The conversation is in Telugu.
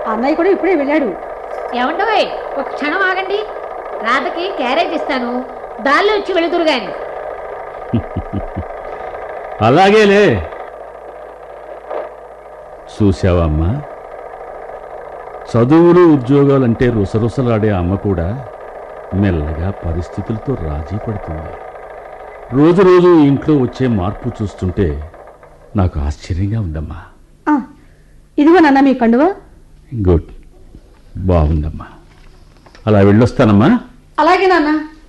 అన్నయ్య కూడా ఇప్పుడే వెళ్ళాడు ఏమండోయ్ ఒక క్షణం ఆగండి రాధకి క్యారేజ్ ఇస్తాను దానిలో వచ్చి వెళుతురు గాని అలాగేలే చూసావా అమ్మా చదువులు ఉద్యోగాలంటే రుసరుసలాడే అమ్మ కూడా మెల్లగా పరిస్థితులతో రాజీ పడుతుంది రోజు రోజు ఇంట్లో వచ్చే మార్పు చూస్తుంటే నాకు ఆశ్చర్యంగా ఉందమ్మా ఆ, ఇదిగో నాన్న మీ కండువా గుడ్ బాగుందమ్మా అలా వెళ్ళొస్తానమ్మా అలాగే నాన్న